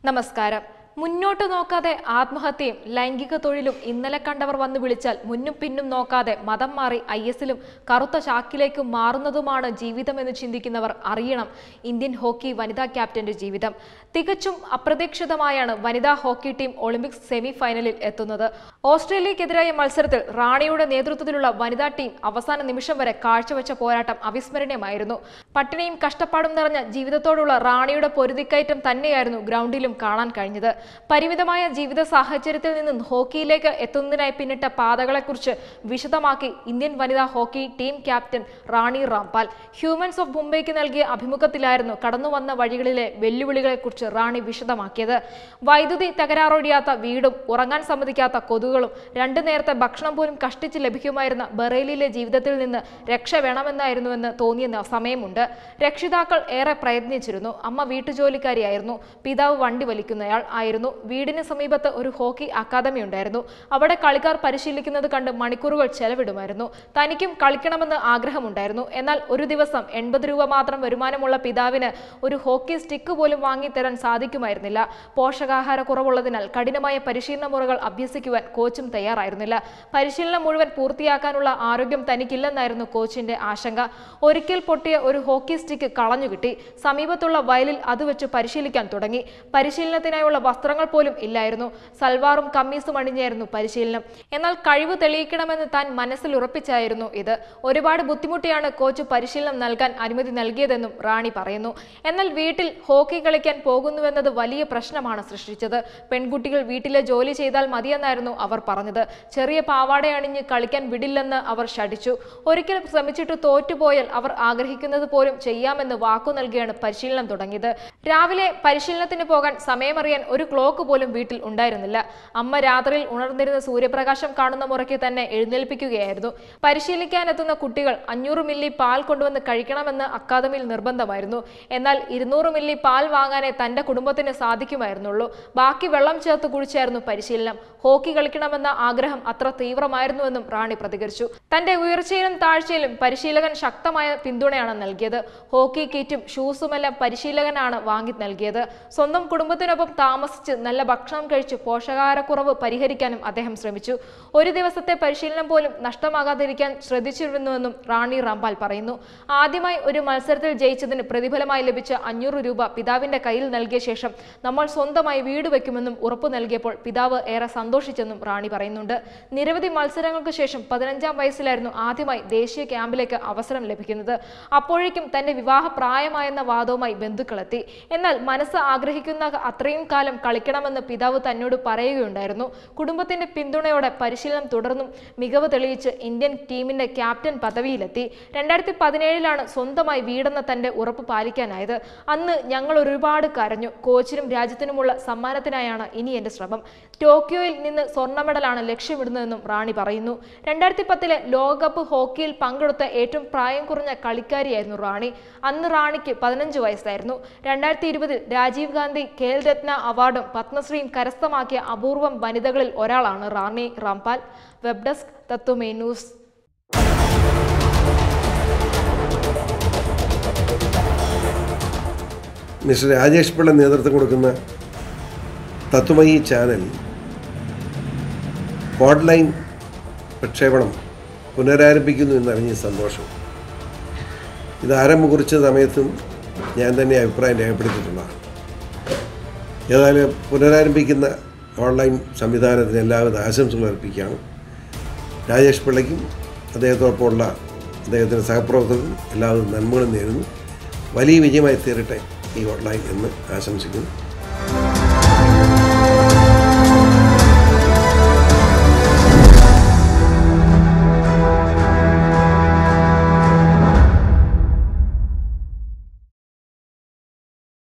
നമസ്കാരം മുന്നോട്ട് നോക്കാതെ ആത്മഹത്യയും ലൈംഗിക തൊഴിലും ഇന്നലെ കണ്ടവർ വന്നു വിളിച്ചാൽ മുന്നും പിന്നും നോക്കാതെ മതം മാറി ഐ എസിലും കറുത്ത ചാക്കിലേക്കും മാറുന്നതുമാണ് ജീവിതമെന്ന് ചിന്തിക്കുന്നവർ അറിയണം ഇന്ത്യൻ ഹോക്കി വനിതാ ക്യാപ്റ്റന്റെ ജീവിതം തികച്ചും അപ്രതീക്ഷിതമായാണ് വനിതാ ഹോക്കി ടീം ഒളിമ്പിക്സ് സെമി ഫൈനലിൽ എത്തുന്നത് ഓസ്ട്രേലിയക്കെതിരായ മത്സരത്തിൽ റാണിയുടെ നേതൃത്വത്തിലുള്ള വനിതാ ടീം അവസാന നിമിഷം വരെ കാഴ്ചവെച്ച പോരാട്ടം അവിസ്മരണീയമായിരുന്നു പട്ടിണിയും കഷ്ടപ്പാടും നിറഞ്ഞ ജീവിതത്തോടുള്ള റാണിയുടെ പൊരുതിക്കയറ്റം തന്നെയായിരുന്നു ഗ്രൗണ്ടിലും കാണാൻ കഴിഞ്ഞത് പരിമിതമായ ജീവിത സാഹചര്യത്തിൽ നിന്നും ഹോക്കിയിലേക്ക് എത്തുന്നതിനായി പിന്നിട്ട പാതകളെക്കുറിച്ച് വിശദമാക്കി ഇന്ത്യൻ വനിതാ hockey team captain Rani Rampal humans of മുംബൈക്ക് നൽകിയ അഭിമുഖത്തിലായിരുന്നു കടന്നുവന്ന വഴികളിലെ വെല്ലുവിളികളെക്കുറിച്ച് റാണി വിശദമാക്കിയത് വൈദ്യുതി തകരാറൊഴിയാത്ത വീടും ഉറങ്ങാൻ സമ്മതിക്കാത്ത കൊതുകുകളും രണ്ടു നേരത്തെ ഭക്ഷണം പോലും കഷ്ടിച്ച് ലഭിക്കുമായിരുന്ന ബറേലിയിലെ ജീവിതത്തിൽ നിന്ന് രക്ഷ വേണമെന്നായിരുന്നുവെന്ന് തോന്നിയ സമയമുണ്ട് രക്ഷിതാക്കൾ ഏറെ പ്രയത്നിച്ചിരുന്നു അമ്മ വീട്ടുജോലിക്കാരിയായിരുന്നു പിതാവ് വണ്ടി വലിക്കുന്നയാൾ ആയിരുന്നു വീടിന് സമീപത്ത് ഒരു ഹോക്കി അക്കാദമി ഉണ്ടായിരുന്നു അവിടെ കളിക്കാർ പരിശീലിക്കുന്നത് കണ്ട് മണിക്കൂറുകൾ ചെലവിടുമായിരുന്നു തനിക്കും കളിക്കണമെന്ന് ആഗ്രഹമുണ്ടായിരുന്നു എന്നാൽ ഒരു ദിവസം എൺപത് രൂപ മാത്രം വരുമാനമുള്ള പിതാവിന് ഒരു ഹോക്കി സ്റ്റിക്ക് പോലും വാങ്ങിത്തരാൻ സാധിക്കുമായിരുന്നില്ല പോഷകാഹാര കുറവുള്ളതിനാൽ കഠിനമായ പരിശീലന മുറകൾ അഭ്യസിക്കുവാൻ കോച്ചും തയ്യാറായിരുന്നില്ല പരിശീലനം മുഴുവൻ പൂർത്തിയാക്കാനുള്ള ആരോഗ്യം തനിക്കില്ലെന്നായിരുന്നു കോച്ചിന്റെ ആശങ്ക ഒരിക്കൽ പൊട്ടിയ ഒരു ഹോക്കി സ്റ്റിക്ക് കളഞ്ഞു കിട്ടി സമീപത്തുള്ള വയലിൽ അത് വെച്ച് പരിശീലിക്കാൻ തുടങ്ങി പരിശീലനത്തിനായുള്ള വസ്ത്രങ്ങൾ പോലും ഇല്ലായിരുന്നു സൽവാറും കമ്മീസും അണിഞ്ഞായിരുന്നു പരിശീലനം എന്നാൽ കഴിവ് തെളിയിക്കണമെന്ന് താൻ മനസ്സിൽ ഉറപ്പിച്ചായിരുന്നു ഇത് ഒരുപാട് ബുദ്ധിമുട്ടിയാണ് കോച്ച് പരിശീലനം നൽകാൻ അനുമതി നൽകിയതെന്നും റാണി പറയുന്നു എന്നാൽ വീട്ടിൽ ഹോക്കി കളിക്കാൻ പോകുന്നുവെന്നത് വലിയ പ്രശ്നമാണ് സൃഷ്ടിച്ചത് പെൺകുട്ടികൾ വീട്ടിലെ ജോലി ചെയ്താൽ മതിയെന്നായിരുന്നു അവർ പറഞ്ഞത് ചെറിയ പാവാട അണിഞ്ഞ് കളിക്കാൻ വിടില്ലെന്ന് അവർ ശഠിച്ചു ഒരിക്കൽ ശ്രമിച്ചിട്ട് തോറ്റുപോയാൽ അവർ ആഗ്രഹിക്കുന്നത് പോലും ചെയ്യാമെന്ന് വാക്കു നൽകിയാണ് പരിശീലനം തുടങ്ങിയത് രാവിലെ പരിശീലനത്തിന് പോകാൻ സമയമറിയാൻ ഒരു ക്ലോക്ക് പോലും വീട്ടിൽ ഉണ്ടായിരുന്നില്ല അമ്മ രാത്രിയിൽ ഉണർന്നിരുന്ന സൂര്യപ്രകാശം കാണുന്ന മുറയ്ക്ക് തന്നെ എഴുന്നേൽപ്പിക്കുകയായിരുന്നു പരിശീലിക്കാനെത്തുന്ന കുട്ടികൾ അഞ്ഞൂറ് മില്ലി പാൽ കൊണ്ടുവന്ന് കഴിക്കണമെന്ന് അക്കാദമിയിൽ നിർബന്ധമായിരുന്നു എന്നാൽ ഇരുന്നൂറ് മില്ലി പാൽ വാങ്ങാനേ തന്റെ കുടുംബത്തിന് സാധിക്കുമായിരുന്നുള്ളൂ ബാക്കി വെള്ളം ചേർത്ത് കുഴിച്ചായിരുന്നു പരിശീലനം ഹോക്കി കളിക്കണമെന്ന ആഗ്രഹം അത്ര തീവ്രമായിരുന്നുവെന്നും റാണി പ്രതികരിച്ചു തന്റെ ഉയർച്ചയിലും താഴ്ചയിലും പരിശീലകൻ ശക്തമായ പിന്തുണയാണ് നൽകിയത് ഹോക്കി കിറ്റും ഷൂസുമെല്ലാം പരിശീലകനാണ് വാങ്ങി നൽകിയത് സ്വന്തം കുടുംബത്തിനൊപ്പം താമസിച്ച് നല്ല ഭക്ഷണം കഴിച്ച് പോഷകാഹാരക്കുറവ് പരിഹരിക്കാനും അദ്ദേഹം ശ്രമിച്ചു ഒരു ദിവസത്തെ പരിശീലനം പോലും നഷ്ടമാകാതിരിക്കാൻ ശ്രദ്ധിച്ചിരുന്നുവെന്നും റാണി റാംപാൽ പറയുന്നു ആദ്യമായി ഒരു മത്സരത്തിൽ ജയിച്ചതിന് പ്രതിഫലമായി ലഭിച്ച അഞ്ഞൂറ് രൂപ പിതാവിന്റെ കയ്യിൽ നൽകിയ ശേഷം നമ്മൾ സ്വന്തമായി വീട് വെക്കുമെന്നും ഉറപ്പു നൽകിയപ്പോൾ പിതാവ് ഏറെ സന്തോഷിച്ചെന്നും റാണി പറയുന്നുണ്ട് നിരവധി മത്സരങ്ങൾക്ക് ശേഷം പതിനഞ്ചാം വയസ്സിലായിരുന്നു ആദ്യമായി ദേശീയ ക്യാമ്പിലേക്ക് അവസരം ലഭിക്കുന്നത് അപ്പോഴേക്കും തന്റെ വിവാഹ പ്രായമായെന്ന വാദവുമായി ബന്ധുക്കളെത്തി എന്നാൽ മനസ്സ് ആഗ്രഹിക്കുന്ന അത്രയും കാലം കളിക്കണമെന്ന് പിതാവ് തന്നോട് പറയുകയുണ്ടായിരുന്നു കുടുംബത്തിന്റെ പിന്തുണയോടെ പരിശീലനം തുടർന്നും മികവ് തെളിയിച്ച് ഇന്ത്യൻ ടീമിന്റെ ക്യാപ്റ്റൻ പദവിയിലെത്തി രണ്ടായിരത്തി പതിനേഴിലാണ് സ്വന്തമായി വീടെന്ന തന്റെ ഉറപ്പ് പാലിക്കാനായത് അന്ന് ഞങ്ങൾ ഒരുപാട് കരഞ്ഞു കോച്ചിനും രാജ്യത്തിനുമുള്ള സമ്മാനത്തിനായാണ് ഇനി എന്റെ ശ്രമം ടോക്കിയോയിൽ നിന്ന് സ്വർണ്ണ മെഡലാണ് ലക്ഷ്യമിടുന്നതെന്നും റാണി പറയുന്നു രണ്ടായിരത്തി പത്തിലെ ലോകകപ്പ് ഹോക്കിയിൽ പങ്കെടുത്ത ഏറ്റവും പ്രായം കുറഞ്ഞ കളിക്കാരിയായിരുന്നു റാണി അന്ന് റാണിക്ക് പതിനഞ്ച് വയസ്സായിരുന്നു രണ്ടായിരത്തി ഇരുപതിൽ രാജീവ് ഗാന്ധി ഖേൽ രത്ന അവാർഡും പത്മശ്രീയും കരസ്ഥമാക്കിയ അപൂർവം വനിതകളിൽ ഒരാളാണ് റാണി റാംപാൽ വെബ് ഡെസ്ക് തത്വമേ ന്യൂസ് മിസ്റ്റർ രാജേഷ് പിള്ള നേതൃത്വം കൊടുക്കുന്ന തത്വമയി ചാനൽ ഓൺലൈൻ പ്രക്ഷേപണം പുനരാരംഭിക്കുന്നു എന്നറിഞ്ഞ സന്തോഷം ഇത് ആരംഭം കുറിച്ച സമയത്തും ഞാൻ തന്നെ അഭിപ്രായം രേഖപ്പെടുത്തിയിട്ടുള്ളതാണ് ഏതായാലും പുനരാരംഭിക്കുന്ന ഓൺലൈൻ സംവിധാനത്തിന് എല്ലാവിധ ആശംസകൾ അർപ്പിക്കുകയാണ് രാജേഷ് പിള്ളയ്ക്കും അദ്ദേഹത്തോടൊപ്പമുള്ള അദ്ദേഹത്തിൻ്റെ സഹപ്രവർത്തകർക്കും എല്ലാവിധ നന്മകളും നേരുന്നു വലിയ വിജയമായി തീരട്ടെ ഈ ഓൺലൈൻ എന്ന് ആശംസിക്കുന്നു